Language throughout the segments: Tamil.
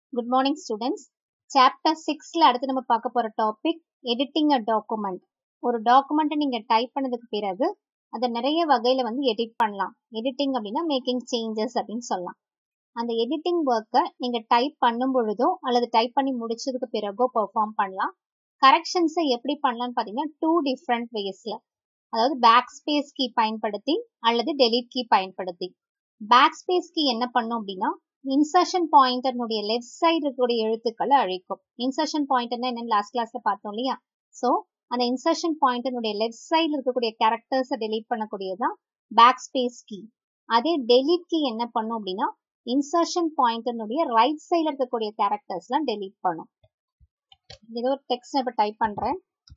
குட் மார்னிங் ஸ்டூடெண்ட்ஸ் சாப்டர் சிக்ஸ்ல அடுத்து நம்ம பார்க்க போற டாபிக் எடிட்டிங் அ டாக்குமெண்ட் ஒரு டாக்குமெண்ட்டை நீங்க டைப் பண்ணதுக்கு பிறகு அதை நிறைய வகையில வந்து எடிட் பண்ணலாம் எடிட்டிங் அப்படின்னா மேக்கிங் சேஞ்சஸ் அப்படின்னு சொல்லலாம் அந்த எடிட்டிங் ஒர்க்கை நீங்க டைப் பண்ணும் பொழுதோ அல்லது டைப் பண்ணி முடிச்சதுக்கு பிறகோ பெர்ஃபார்ம் பண்ணலாம் கரெக்ஷன்ஸை எப்படி பண்ணலாம்னு பார்த்தீங்கன்னா டூ டிஃப்ரெண்ட் வேஸ்ல அதாவது பேக் ஸ்பேஸ் கீ பயன்படுத்தி அல்லது டெலிட் கீ பயன்படுத்தி பேக் ஸ்பேஸ் கீ என்ன பண்ணும் அப்படின்னா இன்சர்ஷன் பாயிண்டர்னுடைய லெஃப்ட் சைடு இருக்கக்கூடிய எழுத்துக்களை அழிக்கும் இன்சர்ஷன் பாயிண்டர்னா என்னன்னு லாஸ்ட் கிளாஸ்ல பார்த்தோம் இல்லையா ஸோ அந்த இன்சர்ஷன் பாயிண்டர்னுடைய லெஃப்ட் சைடில் இருக்கக்கூடிய கேரக்டர்ஸை டெலீட் பண்ணக்கூடியதான் பேக் ஸ்பேஸ் கீ அதே டெலீட் கீ என்ன பண்ணும் அப்படின்னா இன்சர்ஷன் பாயிண்டர்னுடைய ரைட் சைடில் இருக்கக்கூடிய கேரக்டர்ஸ்லாம் டெலீட் பண்ணும் ஏதோ ஒரு டெக்ஸ்ட் இப்போ டைப் பண்றேன்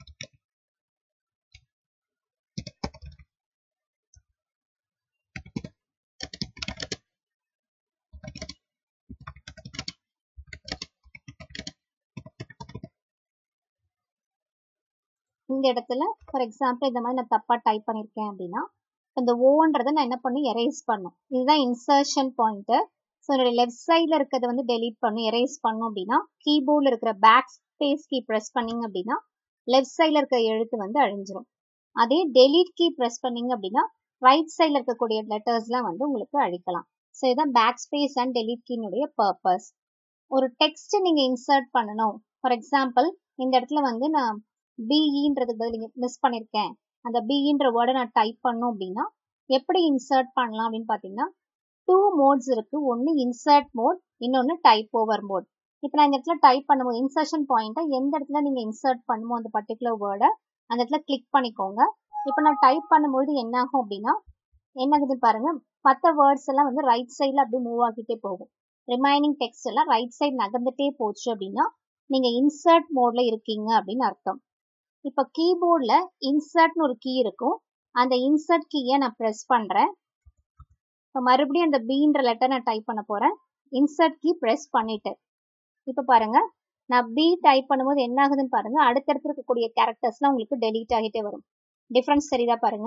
இந்த இடத்துல ஃபார் எக்ஸாம்பிள் இந்த மாதிரி நான் தப்பா டைப் பண்ணியிருக்கேன் அப்படின்னா இந்த ஓன்றதை நான் என்ன பண்ணி எரேஸ் பண்ணும் இதுதான் இன்சர்ஷன் பாயிண்டர் ஸோ என்னுடைய லெஃப்ட் சைடில் இருக்கிறத வந்து டெலீட் பண்ணும் எரேஸ் பண்ணும் அப்படின்னா கீபோர்டில் இருக்கிற பேக் ஸ்பேஸ் கீ ப்ரெஸ் பண்ணீங்க அப்படின்னா லெஃப்ட் சைடில் இருக்கிற எழுத்து வந்து அழிஞ்சிரும் அதே டெலீட் கீ ப்ரெஸ் பண்ணீங்க அப்படின்னா ரைட் சைடில் இருக்கக்கூடிய லெட்டர்ஸ்லாம் வந்து உங்களுக்கு அழிக்கலாம் ஸோ இதுதான் பேக் ஸ்பேஸ் அண்ட் டெலீட் கீனுடைய பர்பஸ் ஒரு டெக்ஸ்ட் நீங்கள் இன்சர்ட் பண்ணணும் ஃபார் எக்ஸாம்பிள் இந்த இடத்துல வந்து நான் பிஇன்றதுக்கு பதில் மிஸ் பண்ணியிருக்கேன் அந்த பிஇன்ற வேர்டை நான் டைப் பண்ணும் அப்படின்னா எப்படி இன்சர்ட் பண்ணலாம் அப்படின்னு பார்த்தீங்கன்னா டூ மோட்ஸ் இருக்கு ஒன்று இன்சர்ட் மோட் இன்னொன்று டைப் ஓவர் மோட் இப்போ நான் இந்த இடத்துல டைப் பண்ணும்போது இன்சர்ஷன் பாயிண்ட்டை எந்த இடத்துல நீங்கள் இன்சர்ட் பண்ணுமோ அந்த பர்டிகுலர் வேர்டை அந்த இடத்துல கிளிக் பண்ணிக்கோங்க இப்போ நான் டைப் பண்ணும்போது என்ன ஆகும் அப்படின்னா என்ன ஆகுது பாருங்க மற்ற வேர்ட்ஸ் எல்லாம் வந்து ரைட் சைடில் அப்படியே மூவ் ஆகிட்டே போகும் ரிமைனிங் டெக்ஸ்ட் எல்லாம் ரைட் சைடு நகர்ந்துட்டே போச்சு அப்படின்னா நீங்க இன்சர்ட் மோட்ல இருக்கீங்க அப்படின்னு அர்த்தம் இப்போ கீபோர்டில் இன்சர்ட்னு ஒரு கீ இருக்கும் அந்த இன்சர்ட் கீயை நான் ப்ரெஸ் பண்ணுறேன் இப்போ மறுபடியும் அந்த பீன்ற லெட்டர் நான் டைப் பண்ண போகிறேன் இன்சர்ட் கீ ப்ரெஸ் பண்ணிட்டேன் இப்போ பாருங்க நான் பி டைப் பண்ணும்போது என்ன ஆகுதுன்னு பாருங்க அடுத்தடுத்து இருக்கக்கூடிய கேரக்டர்ஸ்லாம் உங்களுக்கு டெலீட் ஆகிட்டே வரும் டிஃப்ரென்ஸ் தெரியுதா பாருங்க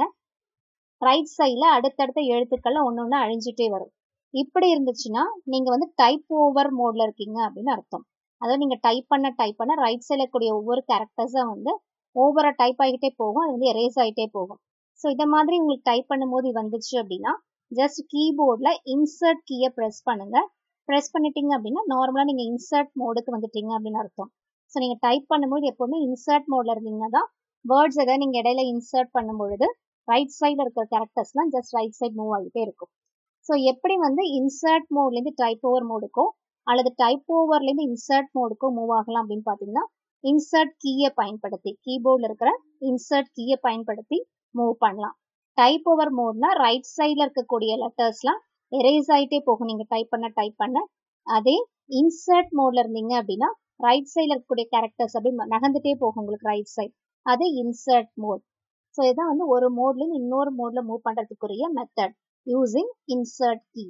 ரைட் சைடில் அடுத்தடுத்த எழுத்துக்கள் ஒன்று ஒன்று அழிஞ்சிட்டே வரும் இப்படி இருந்துச்சுன்னா நீங்கள் வந்து டைப் ஓவர் மோட்ல இருக்கீங்க அப்படின்னு அர்த்தம் அதாவது நீங்கள் டைப் பண்ண டைப் பண்ண ரைட் சைடில் இருக்கக்கூடிய ஒவ்வொரு கேரக்டர்ஸும் வந்து ஓவரா டைப் ஆகிட்டே போகும் அது வந்து எரேஸ் ஆகிட்டே போகும் ஸோ இந்த மாதிரி உங்களுக்கு டைப் பண்ணும்போது வந்துச்சு அப்படின்னா ஜஸ்ட் கீபோர்டில் இன்சர்ட் கீயை ப்ரெஸ் பண்ணுங்க ப்ரெஸ் பண்ணிட்டீங்க அப்படின்னா நார்மலாக நீங்கள் இன்சர்ட் மோடுக்கு வந்துட்டீங்க அப்படின்னு அர்த்தம் ஸோ நீங்கள் டைப் பண்ணும்போது எப்போவுமே இன்சர்ட் மோடில் இருந்தீங்கன்னா தான் வேர்ட்ஸ் எதாவது நீங்கள் இடையில இன்சர்ட் பண்ணும்பொழுது ரைட் சைடில் இருக்கிற கேரக்டர்ஸ்லாம் ஜஸ்ட் ரைட் சைட் மூவ் ஆகிட்டே இருக்கும் ஸோ எப்படி வந்து இன்சர்ட் மோட்லேருந்து டைப் ஓவர் மோடுக்கோ அல்லது டைப் ஓவர்லேருந்து இன்சர்ட் மோடுக்கோ மூவ் ஆகலாம் அப்படின்னு பார்த்தீங்கன்னா இன்சர்ட் கீயை பயன்படுத்தி கீபோர்டில் இருக்கிற இன்சர்ட் கீயை பயன்படுத்தி மூவ் பண்ணலாம் டைப் ஓவர் மோட்னா ரைட் சைடில் இருக்கக்கூடிய லெட்டர்ஸ்லாம் எரேஸ் ஆகிட்டே போகும் நீங்கள் டைப் பண்ண டைப் பண்ண அதே இன்சர்ட் மோட்ல இருந்தீங்க அப்படின்னா ரைட் சைடில் இருக்கக்கூடிய கேரக்டர்ஸ் அப்படி நகர்ந்துட்டே போகும் உங்களுக்கு ரைட் சைட் அது இன்சர்ட் மோட் ஸோ இதுதான் வந்து ஒரு மோட்லேருந்து இன்னொரு மோட்ல மூவ் பண்ணுறதுக்குரிய மெத்தட் யூசிங் இன்சர்ட் கீ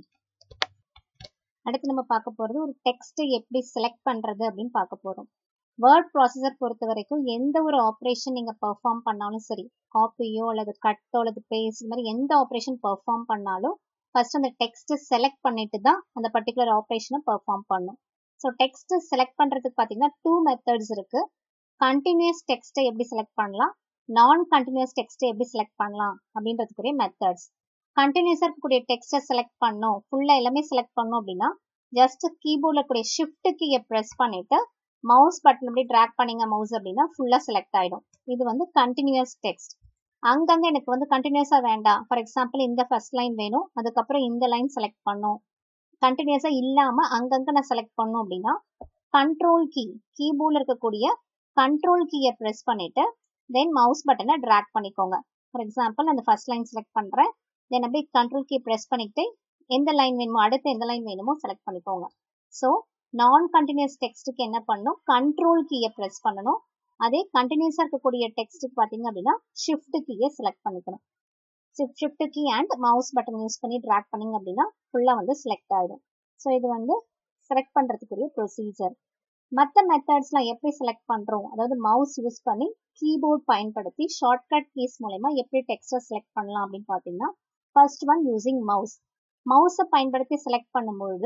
அடுத்து நம்ம பார்க்க போகிறது ஒரு டெக்ஸ்ட்டை எப்படி செலக்ட் பண்ணுறது அப்படின்னு பார்க்க போகிறோம் வேர்ட் ப்ராசஸர் பொறுத்த வரைக்கும் எந்த ஒரு ஆப்ரேஷன் நீங்கள் பர்ஃபார்ம் பண்ணாலும் சரி காப்பியோ அல்லது கட்டோ அல்லது பேஸ்ட் இந்த மாதிரி எந்த ஆப்ரேஷன் பர்ஃபார்ம் பண்ணாலும் ஃபர்ஸ்ட் அந்த டெக்ஸ்ட்டை செலக்ட் பண்ணிட்டு தான் அந்த பர்டிகுலர் ஆப்ரேஷனை பர்ஃபார்ம் பண்ணும் ஸோ டெக்ஸ்ட்டை செலக்ட் பண்ணுறதுக்கு பார்த்தீங்கன்னா டூ மெத்தட்ஸ் இருக்கு கண்டினியூஸ் டெக்ஸ்ட்டை எப்படி செலக்ட் பண்ணலாம் நான் கண்டினியூஸ் டெக்ஸ்ட்டை எப்படி செலக்ட் பண்ணலாம் அப்படின்றதுக்குரிய மெத்தட்ஸ் கண்டினியூஸாக இருக்கக்கூடிய டெக்ஸ்ட்டை செலக்ட் பண்ணோம் ஃபுல்லாக எல்லாமே செலக்ட் பண்ணோம் அப்படின்னா ஜஸ்ட் கீபோர்டில் இருக்கக்கூடிய ஷிஃப்ட் கீயை ப்ரெஸ் பண்ணிட்டு மவுஸ் பட்டன் அப்படி ட்ராக் பண்ணிங்க மவுஸ் அப்படின்னா ஃபுல்லாக செலக்ட் ஆகிடும் இது வந்து கண்டினியூஸ் டெக்ஸ்ட் அங்கங்கே எனக்கு வந்து கண்டினியூஸாக வேண்டாம் ஃபார் எக்ஸாம்பிள் இந்த ஃபர்ஸ்ட் லைன் வேணும் அதுக்கப்புறம் இந்த லைன் செலக்ட் பண்ணும் கண்டினியூஸாக இல்லாமல் அங்கங்கே நான் செலக்ட் பண்ணோம் அப்படின்னா கண்ட்ரோல் கீ கீபோர்டில் இருக்கக்கூடிய கண்ட்ரோல் கீயை ப்ரெஸ் பண்ணிட்டு தென் மவுஸ் பட்டனை ட்ராக் பண்ணிக்கோங்க ஃபார் எக்ஸாம்பிள் அந்த ஃபர்ஸ்ட் லைன் செலக்ட் பண்ணுறேன் தென் அப்படியே கண்ட்ரோல் கீ ப்ரெஸ் பண்ணிக்கிட்டு எந்த லைன் வேணுமோ அடுத்து எந்த லைன் வேணுமோ செலக்ட் பண்ணிக்கோங்க ஸோ நான் கண்டினியூஸ் டெக்ஸ்ட்டுக்கு என்ன பண்ணணும் கண்ட்ரோல் கீயை ப்ரெஸ் பண்ணணும் அதே கண்டினியூஸாக இருக்கக்கூடிய டெக்ஸ்ட்டுக்கு பார்த்தீங்க அப்படின்னா ஷிஃப்ட் கீயை செலக்ட் பண்ணிக்கணும் shift key and mouse button use பண்ணி ட்ராக் பண்ணிங்க அப்படின்னா ஃபுல்லாக வந்து செலக்ட் ஆகிடும் ஸோ இது வந்து செலக்ட் பண்ணுறதுக்குரிய ப்ரொசீஜர் மற்ற மெத்தட்ஸ்லாம் எப்படி செலக்ட் பண்ணுறோம் அதாவது மவுஸ் யூஸ் பண்ணி கீபோர்ட் பயன்படுத்தி ஷார்ட்கட் கீஸ் மூலயமா எப்படி டெக்ஸ்ட்டை செலக்ட் பண்ணலாம் அப்படின்னு பார்த்தீங்கன்னா ஃபர்ஸ்ட் ஒன் யூசிங் மவுஸ் மவுஸை பயன்படுத்தி செலக்ட் பண்ணும்பொழுது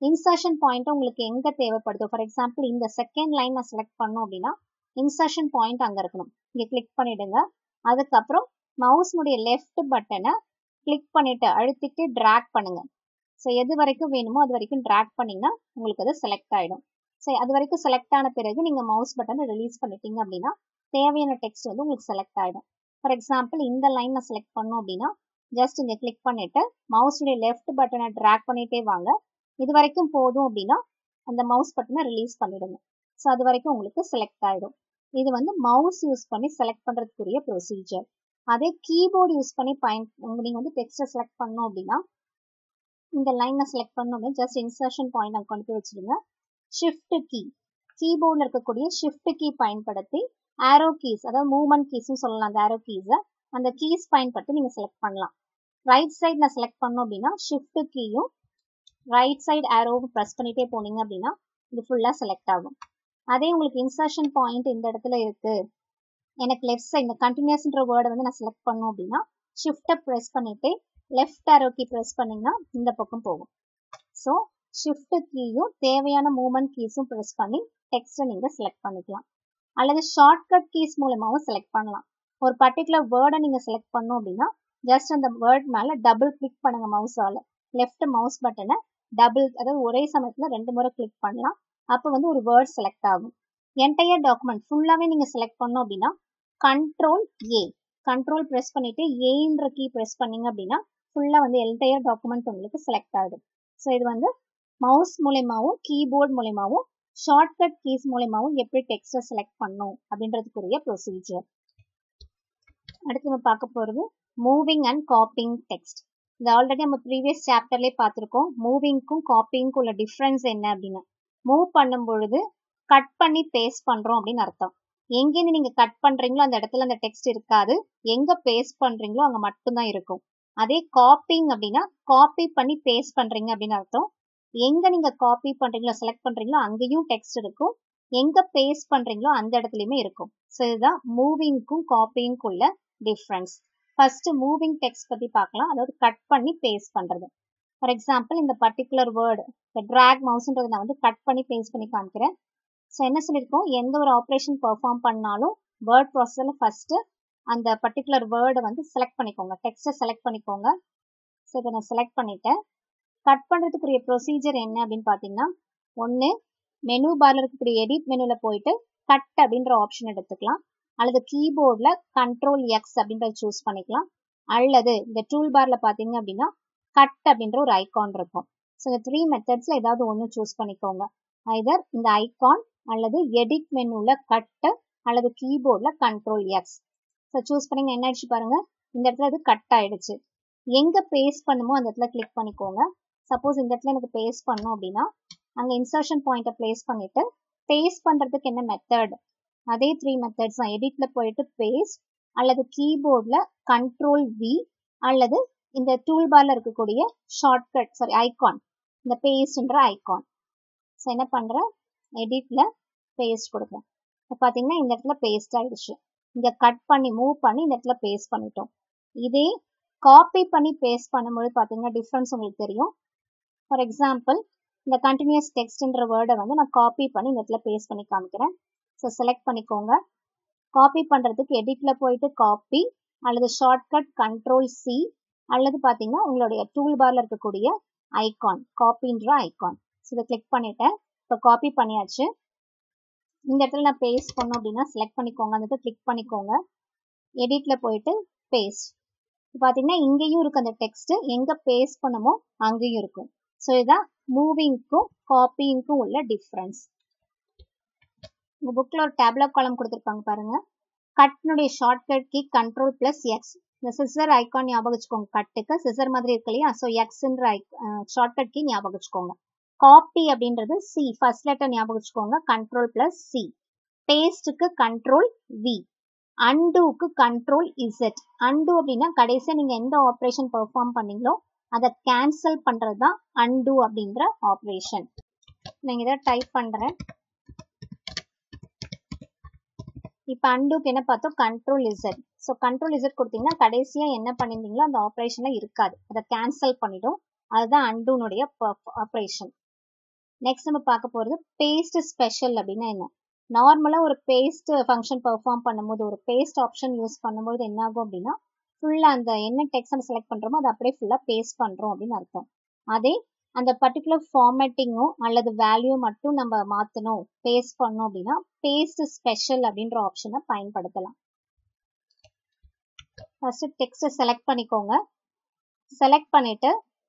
இன்சர்ஷன் பாயிண்ட் உங்களுக்கு எங்க தேவைப்படுதோ ஃபார் எக்ஸாம்பிள் இந்த செகண்ட் லைன் நான் செலக்ட் பண்ணோம் அப்படின்னா இன்சர்ஷன் பாயிண்ட் அங்க இருக்கணும் இங்க கிளிக் பண்ணிடுங்க அதுக்கப்புறம் மவுஸ்னுடைய லெஃப்ட் பட்டனை கிளிக் பண்ணிட்டு அழுத்திட்டு ட்ராக் பண்ணுங்க ஸோ எது வரைக்கும் வேணுமோ அது வரைக்கும் ட்ராக் பண்ணீங்கன்னா உங்களுக்கு அது செலக்ட் ஆயிடும் சரி அது வரைக்கும் செலக்ட் ஆன பிறகு நீங்க மவுஸ் பட்டனை ரிலீஸ் பண்ணிட்டீங்க அப்படின்னா தேவையான டெக்ஸ்ட் வந்து உங்களுக்கு செலக்ட் ஆயிடும் ஃபார் எக்ஸாம்பிள் இந்த லைன் நான் செலக்ட் பண்ணோம் அப்படின்னா ஜஸ்ட் இங்க கிளிக் பண்ணிட்டு மவுஸுடைய லெஃப்ட் பட்டனை ட்ராக் பண்ணிட்டே வாங்க இது வரைக்கும் போதும் அப்படின்னா அந்த மவுஸ் பட்டனை ரிலீஸ் பண்ணிடுங்க ஸோ அது வரைக்கும் உங்களுக்கு செலக்ட் ஆயிடும் இது வந்து மவுஸ் யூஸ் பண்ணி செலக்ட் பண்றதுக்குரிய ப்ரொசீஜர் அதே கீபோர்டு யூஸ் பண்ணி பயன் நீங்க வந்து டெக்ஸ்ட்டை செலக்ட் பண்ணோம் அப்படின்னா இந்த லைனை செலக்ட் பண்ணோம் ஜஸ்ட் இன்சர்ஷன் பாயிண்ட் அங்கே கொண்டு போய் வச்சிருங்க ஷிஃப்ட் கீ கீபோர்டில் இருக்கக்கூடிய ஷிஃப்ட் கீ பயன்படுத்தி ஆரோ கீஸ் அதாவது மூவ்மெண்ட் கீஸ்னு சொல்லலாம் அந்த ஆரோ கீஸை அந்த கீஸ் பயன்படுத்தி நீங்கள் செலக்ட் பண்ணலாம் ரைட் சைடு நான் செலக்ட் பண்ணோம் அப்படின்னா ஷிஃப்ட் கீயும் ரைட் சைடு ஆரோவும் ப்ரெஸ் பண்ணிட்டே போனீங்க அப்படின்னா இது ஃபுல்லாக செலக்ட் ஆகும் அதே உங்களுக்கு இன்சர்ஷன் பாயிண்ட் இந்த இடத்துல இருக்கு எனக்கு லெஃப்ட் சைடு இந்த கண்டினியூஸ்ன்ற வேர்டை வந்து நான் செலக்ட் பண்ணோம் அப்படின்னா ஷிஃப்ட்டை ப்ரெஸ் பண்ணிட்டு லெஃப்ட் ஆரோ கீ ப்ரெஸ் பண்ணிங்கன்னா இந்த பக்கம் போகும் ஸோ ஷிஃப்ட் கீயும் தேவையான மூவ்மெண்ட் கீஸும் ப்ரெஸ் பண்ணி டெக்ஸ்ட்டை நீங்கள் செலக்ட் பண்ணிக்கலாம் அல்லது ஷார்ட்கட் கீஸ் மூலமாகவும் செலக்ட் பண்ணலாம் ஒரு பர்டிகுலர் வேர்டை நீங்கள் செலக்ட் பண்ணோம் அப்படின்னா ஜஸ்ட் அந்த வேர்ட் மேலே டபுள் கிளிக் பண்ணுங்க மவுஸால் லெஃப்ட் மவுஸ் பட்டனை டபுள் அதாவது ஒரே சமயத்தில் ரெண்டு முறை கிளிக் பண்ணலாம் அப்போ வந்து ஒரு வேர்ட் செலக்ட் ஆகும் என்டையர் டாக்குமெண்ட் ஃபுல்லாகவே நீங்கள் செலக்ட் பண்ணோம் அப்படின்னா கண்ட்ரோல் ஏ கண்ட்ரோல் ப்ரெஸ் பண்ணிட்டு ஏன்ற கீ ப்ரெஸ் பண்ணீங்க அப்படின்னா ஃபுல்லாக வந்து என்டையர் டாக்குமெண்ட் உங்களுக்கு செலக்ட் ஆகிடும் ஸோ இது வந்து மவுஸ் மூலயமாவும் கீபோர்ட் மூலயமாவும் ஷார்ட்கட் கீஸ் மூலயமாவும் எப்படி டெக்ஸ்ட்டை செலக்ட் பண்ணும் அப்படின்றதுக்குரிய ப்ரொசீஜர் அடுத்து நம்ம பார்க்க போகிறது மூவிங் அண்ட் காப்பிங் டெக்ஸ்ட் இது ஆல்ரெடி நம்ம ப்ரீவியஸ் சாப்டர்லேயே பார்த்துருக்கோம் மூவிங்க்கும் காப்பிங்க்கும் உள்ள டிஃப்ரென்ஸ் என்ன அப்படின்னு மூவ் பண்ணும் பொழுது கட் பண்ணி பேஸ்ட் பண்ணுறோம் அப்படின்னு அர்த்தம் எங்கேருந்து நீங்கள் கட் பண்ணுறீங்களோ அந்த இடத்துல அந்த டெக்ஸ்ட் இருக்காது எங்கே பேஸ்ட் பண்ணுறீங்களோ அங்கே மட்டும்தான் இருக்கும் அதே காப்பிங் அப்படின்னா காப்பி பண்ணி பேஸ்ட் பண்ணுறீங்க அப்படின்னு அர்த்தம் எங்கே நீங்கள் காப்பி பண்ணுறீங்களோ செலக்ட் பண்ணுறீங்களோ அங்கேயும் டெக்ஸ்ட் இருக்கும் எங்கே பேஸ்ட் பண்ணுறீங்களோ அந்த இடத்துலையுமே இருக்கும் ஸோ இதுதான் மூவிங்க்கும் காப்பிங்க்கும் உள்ள டிஃப்ரென்ஸ் ஃபர்ஸ்ட் மூவிங் டெக்ஸ்ட் பற்றி பார்க்கலாம் அதாவது கட் பண்ணி பேஸ்ட் பண்ணுறது ஃபார் எக்ஸாம்பிள் இந்த பர்டிகுலர் வேர்டு இந்த ட்ராக் மவுஸ்ன்றதை நான் வந்து கட் பண்ணி பேஸ்ட் பண்ணி காமிக்கிறேன் ஸோ என்ன சொல்லியிருக்கோம் எந்த ஒரு ஆப்ரேஷன் பெர்ஃபார்ம் பண்ணாலும் வேர்ட் ப்ராசஸில் ஃபர்ஸ்ட் அந்த பர்டிகுலர் வேர்டை வந்து செலக்ட் பண்ணிக்கோங்க டெக்ஸ்ட்டை செலக்ட் பண்ணிக்கோங்க ஸோ இதை நான் செலக்ட் பண்ணிட்டேன் கட் பண்ணுறதுக்குரிய ப்ரொசீஜர் என்ன அப்படின்னு பார்த்தீங்கன்னா ஒன்று மெனு பார்ல இருக்கக்கூடிய எடிட் மெனுவில் போயிட்டு கட் அப்படின்ற ஆப்ஷன் எடுத்துக்கலாம் அல்லது கீபோர்டில் கண்ட்ரோல் எக்ஸ் அப்படின்றத சூஸ் பண்ணிக்கலாம் அல்லது இந்த டூல் பார்ல பார்த்தீங்க அப்படின்னா கட் அப்படின்ற ஒரு ஐகான் இருக்கும் ஸோ இந்த த்ரீ மெத்தட்ஸில் ஏதாவது ஒன்று சூஸ் பண்ணிக்கோங்க ஐதர் இந்த ஐகான் அல்லது எடிட் மெனுவில் கட்டு அல்லது கீபோர்டில் கண்ட்ரோல் எக்ஸ் ஸோ சூஸ் பண்ணிங்க என்ன ஆயிடுச்சு பாருங்க இந்த இடத்துல அது கட் ஆயிடுச்சு எங்கே பேஸ்ட் பண்ணுமோ அந்த இடத்துல கிளிக் பண்ணிக்கோங்க சப்போஸ் இந்த இடத்துல எனக்கு பேஸ்ட் பண்ணும் அப்படின்னா அங்கே இன்சர்ஷன் பாயிண்ட்டை பிளேஸ் பண்ணிட்டு பேஸ்ட் பண்ணுறதுக்கு என்ன மெத்தட் அதே த்ரீ மெத்தட்ஸ் தான் எடிட்ல போயிட்டு பேஸ்ட் அல்லது கீபோர்டில் கண்ட்ரோல் வி அல்லது இந்த டூல் பார்ல இருக்கக்கூடிய ஷார்ட்கட் சாரி ஐகான் இந்த பேஸ்ட்ன்ற ஐகான் ஸோ என்ன பண்ணுறேன் எடிட்டில் பேஸ்ட் கொடுக்குறேன் இப்போ பார்த்தீங்கன்னா இந்த இடத்துல பேஸ்ட் ஆயிடுச்சு இங்கே கட் பண்ணி மூவ் பண்ணி இந்த இடத்துல பேஸ்ட் பண்ணிட்டோம் இதே காப்பி பண்ணி பேஸ்ட் பண்ணும்போது பார்த்தீங்கன்னா டிஃப்ரென்ஸ் உங்களுக்கு தெரியும் ஃபார் எக்ஸாம்பிள் இந்த கண்டினியூஸ் டெக்ஸ்ட்ன்ற வேர்டை வந்து நான் காப்பி பண்ணி இந்த இடத்துல பேஸ்ட் பண்ணி காமிக்கிறேன் ஸோ செலக்ட் பண்ணிக்கோங்க காப்பி பண்ணுறதுக்கு எடிட்டில் போயிட்டு காப்பி அல்லது ஷார்ட்கட் கண்ட்ரோல் சி அல்லது பார்த்தீங்கன்னா உங்களுடைய டூல் பார்ல இருக்கக்கூடிய ஐகான் காப்பின்ற ஐகான் ஸோ இதை கிளிக் பண்ணிட்டேன் இப்போ காப்பி பண்ணியாச்சு இந்த இடத்துல நான் பேஸ்ட் பண்ணோம் அப்படின்னா செலக்ட் பண்ணிக்கோங்க அந்த கிளிக் பண்ணிக்கோங்க எடிட்டில் போயிட்டு பேஸ்ட் பார்த்தீங்கன்னா இங்கேயும் இருக்கு அந்த டெக்ஸ்ட் எங்கே பேஸ்ட் பண்ணமோ அங்கேயும் இருக்கும் ஸோ இதுதான் மூவிங்க்கும் காப்பிங்க்கும் உள்ள டிஃப்ரென்ஸ் உங்கள் புக்கில் ஒரு டேப்லெட் காலம் கொடுத்துருப்பாங்க பாருங்க கட்னுடைய shortcut key control plus X இந்த சிசர் ஐக்கான் ஞாபகம் வச்சுக்கோங்க கட்டுக்கு சிசர் மாதிரி இருக்கு இல்லையா ஸோ எக்ஸ்ன்ற ஷார்ட்கட் கீ ஞாபகம் வச்சுக்கோங்க காப்பி அப்படின்றது சி ஃபர்ஸ்ட் லெட்டர் ஞாபகம் வச்சுக்கோங்க கண்ட்ரோல் பிளஸ் சி பேஸ்ட்டுக்கு கண்ட்ரோல் வி அண்டுக்கு கண்ட்ரோல் இசட் அண்டு அப்படின்னா கடைசியாக நீங்கள் எந்த ஆப்ரேஷன் பெர்ஃபார்ம் பண்ணீங்களோ அதை கேன்சல் பண்ணுறது தான் அண்டு அப்படின்ற ஆப்ரேஷன் நீங்கள் இதை டைப் பண்ணுறேன் இப்போ அண்டுக்கு என்ன பார்த்தோம் control Z so control Z கொடுத்தீங்கன்னா கடைசியாக என்ன பண்ணியிருந்தீங்களோ அந்த ஆப்ரேஷனில் இருக்காது அதை கேன்சல் பண்ணிடும் அதுதான் அண்டுனுடைய ஆப்ரேஷன் நெக்ஸ்ட் நம்ம பார்க்க போகிறது பேஸ்ட் ஸ்பெஷல் அப்படின்னா என்ன நார்மலாக ஒரு பேஸ்ட் ஃபங்க்ஷன் பெர்ஃபார்ம் பண்ணும்போது ஒரு பேஸ்ட் ஆப்ஷன் யூஸ் பண்ணும்போது என்ன ஆகும் அப்படின்னா ஃபுல்லாக அந்த என்ன டெக்ஸ்ட் நம்ம செலக்ட் பண்ணுறோமோ அதை அப்படியே ஃபுல்லாக பேஸ்ட் பண்ணுறோம் அப்படின்னு அர்த்தம் அதே அந்த பர்டிகுலர் ஃபார்மேட்டிங்கோ அல்லது வேல்யூ மட்டும் நம்ம மாற்றணும் பேஸ்ட் பண்ணோம் அப்படின்னா பேஸ்ட் ஸ்பெஷல் அப்படின்ற ஆப்ஷனை பயன்படுத்தலாம் ஃபர்ஸ்ட் டெக்ஸ்ட்டை செலக்ட் பண்ணிக்கோங்க செலக்ட் பண்ணிட்டு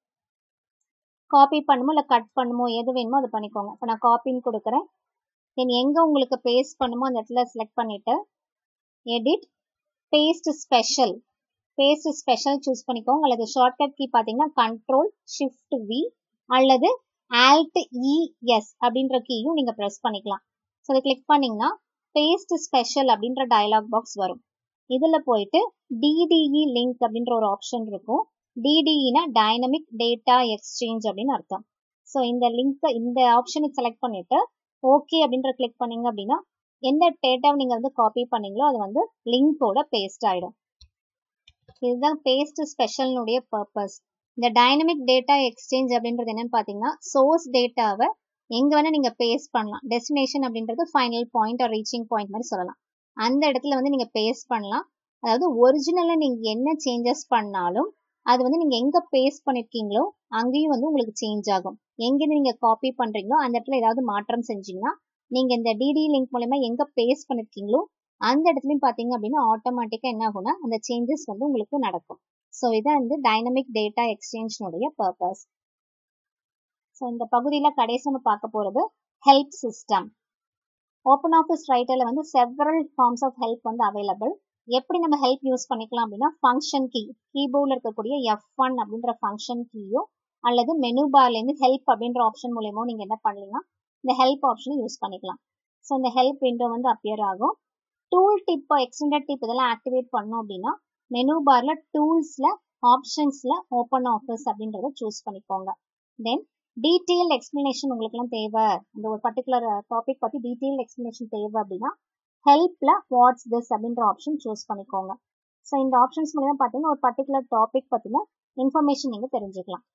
காப்பி பண்ணுமோ இல்லை கட் பண்ணுமோ எது வேணுமோ அது பண்ணிக்கோங்க இப்போ நான் காப்பின்னு கொடுக்குறேன் தென் எங்கே உங்களுக்கு பேஸ்ட் பண்ணுமோ அந்த இடத்துல செலக்ட் பண்ணிவிட்டு edit paste special paste special choose பண்ணிக்கோங்க அல்லது ஷார்ட்கட் கீ பார்த்தீங்கன்னா கண்ட்ரோல் ஷிஃப்ட் வி அல்லது ஆல்ட் இஎஸ் அப்படின்ற கீயும் நீங்கள் ப்ரெஸ் பண்ணிக்கலாம் ஸோ அதை கிளிக் பண்ணிங்கன்னா பேஸ்ட் ஸ்பெஷல் அப்படின்ற டயலாக் பாக்ஸ் வரும் இதில் போயிட்டு டிடிஇ லிங்க் அப்படின்ற ஒரு ஆப்ஷன் இருக்கும் டிடிஇனா டைனமிக் டேட்டா எக்ஸ்சேஞ்ச் அப்படின்னு அர்த்தம் ஸோ இந்த லிங்க்கை இந்த ஆப்ஷனை செலக்ட் பண்ணிட்டு ஓகே அப்படின்ற கிளிக் பண்ணீங்க அப்படின்னா எந்த டேட்டாவை நீங்கள் வந்து காப்பி பண்ணீங்களோ அது வந்து லிங்கோட பேஸ்ட் ஆகிடும் இதுதான் பேஸ்ட் ஸ்பெஷல்னுடைய பர்பஸ் இந்த டைனமிக் டேட்டா எக்ஸ்சேஞ்ச் அப்படின்றது என்னன்னு பார்த்தீங்கன்னா சோர்ஸ் டேட்டாவை எங்கே வேணால் நீங்கள் பேஸ்ட் பண்ணலாம் டெஸ்டினேஷன் அப்படின்றது final point or reaching point மாதிரி சொல்லலாம் அந்த இடத்துல வந்து நீங்கள் பேஸ்ட் பண்ணலாம் அதாவது ஒரிஜினலாக நீங்கள் என்ன சேஞ்சஸ் பண்ணாலும் அது வந்து நீங்கள் எங்கே பேஸ்ட் பண்ணியிருக்கீங்களோ அங்கேயும் வந்து உங்களுக்கு சேஞ்ச் ஆகும் எங்கேருந்து நீங்கள் காப்பி பண்ணுறீங்களோ அந்த இடத்துல ஏதாவது மாற்றம் செஞ்சீங்கன்னா நீங்கள் இந்த டிடி லிங்க் மூலயமா எங்கே பேஸ்ட் பண்ணியிருக்கீங்களோ அந்த இடத்துலையும் பார்த்தீங்க அப்படின்னா ஆட்டோமேட்டிக்காக என்ன ஆகும்னா அந்த சேஞ்சஸ் வந்து உங்களுக்கு நடக்கும் ஸோ இதான் வந்து டைனமிக் டேட்டா எக்ஸ்சேஞ்ச்னுடைய பர்பஸ் ஸோ இந்த பகுதியில் கடைசி நம்ம பார்க்க போகிறது ஹெல்ப் சிஸ்டம் ஓப்பன் ஆஃபீஸ் ரைட்டரில் வந்து செவரல் ஃபார்ம்ஸ் ஆஃப் ஹெல்ப் வந்து அவைலபிள் எப்படி நம்ம ஹெல்ப் யூஸ் பண்ணிக்கலாம் அப்படின்னா ஃபங்க்ஷன் கீ கீபோர்டில் இருக்கக்கூடிய எஃப் ஒன் அப்படின்ற ஃபங்க்ஷன் கீயோ அல்லது மெனு பார்லேருந்து ஹெல்ப் அப்படின்ற ஆப்ஷன் மூலயமோ நீங்கள் என்ன பண்ணலீங்கன்னா இந்த ஹெல்ப் ஆப்ஷனை யூஸ் பண்ணிக்கலாம் ஸோ இந்த ஹெல்ப் விண்டோ வந்து அப்பியர் ஆகும் டூல் டிப் எக்ஸ்டெண்டட் டிப் இதெல்லாம் ஆக்டிவேட் பண்ணோம் அப்படின்னா மெனு பார்ல டூல்ஸ்ல ஆப்ஷன்ஸ்ல ஓப்பன் ஆஃபீஸ் அப்படின்றத சூஸ் பண்ணிக்கோங்க தென் டீட்டெயில் எக்ஸ்பிளனேஷன் உங்களுக்குலாம் தேவை இந்த ஒரு பர்டிகுலர் டாபிக் பத்தி டீட்டெயில் எக்ஸ்பிளனேஷன் தேவை அப்படின்னா ஹெல்ப்ல வாட்ஸ் திஸ் அப்படின்ற ஆப்ஷன் சூஸ் பண்ணிக்கோங்க ஸோ இந்த ஆப்ஷன்ஸ் மூலமா பார்த்தீங்கன்னா ஒரு பர்டிகுலர் டாபிக் பத்தின இன்ஃபர்மேஷன் நீங்க தெரிஞ்சுக்கலாம்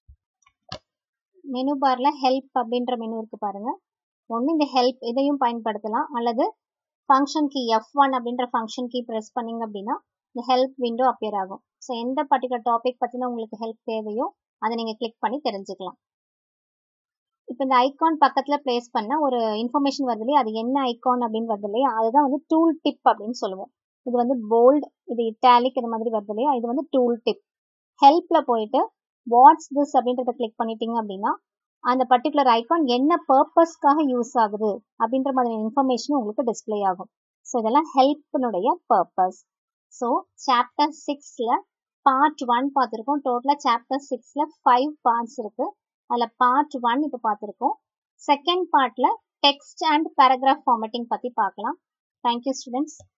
மெனு பார்ல ஹெல்ப் அப்படின்ற மெனு இருக்கு பாருங்க ஒன்று இந்த ஹெல்ப் இதையும் பயன்படுத்தலாம் அல்லது ஃபங்க்ஷன் கீ எஃப் ஒன் அப்படின்ற ஃபங்க்ஷன் கீ ப்ரெஸ் பண்ணீங்க அப்படின்னா இந்த ஹெல்ப் விண்டோ அப்பியர் ஆகும் ஸோ எந்த பர்டிகுலர் டாபிக் பற்றின உங்களுக்கு ஹெல்ப் தேவையோ அதை நீங்கள் கிளிக் பண்ணி தெரிஞ்சுக்கலாம் இப்போ இந்த ஐகான் பக்கத்தில் ப்ளேஸ் பண்ண ஒரு இன்ஃபர்மேஷன் வருது இல்லையா அது என்ன ஐகான் அப்படின்னு வருது இல்லையா அதுதான் வந்து டூல் டிப் அப்படின்னு சொல்லுவோம் இது வந்து போல்டு இது இட்டாலிக் இது மாதிரி வருது இல்லையா இது வந்து டூல் டிப் ஹெல்ப்பில் போயிட்டு வாட்ஸ் திஸ் அப்படின்றத கிளிக் பண்ணிட்டீங்க அப்படின்னா அந்த பர்டிகுலர் ஐகான் என்ன பர்பஸ்க்காக யூஸ் ஆகுது அப்படின்ற மாதிரி இன்ஃபர்மேஷன் உங்களுக்கு டிஸ்பிளே ஆகும் ஸோ இதெல்லாம் ஹெல்ப்னுடைய பர்பஸ் ஸோ சாப்டர் சிக்ஸில் பார்ட் ஒன் பார்த்துருக்கோம் டோட்டலாக சாப்டர் சிக்ஸில் ஃபைவ் பார்ட்ஸ் இருக்குது அதில் பார்ட் ஒன் இப்போ பார்த்துருக்கோம் செகண்ட் பார்ட்டில் டெக்ஸ்ட் அண்ட் பேராகிராஃப் ஃபார்மேட்டிங் பற்றி பார்க்கலாம் தேங்க்யூ ஸ்டூடெண்ட்ஸ்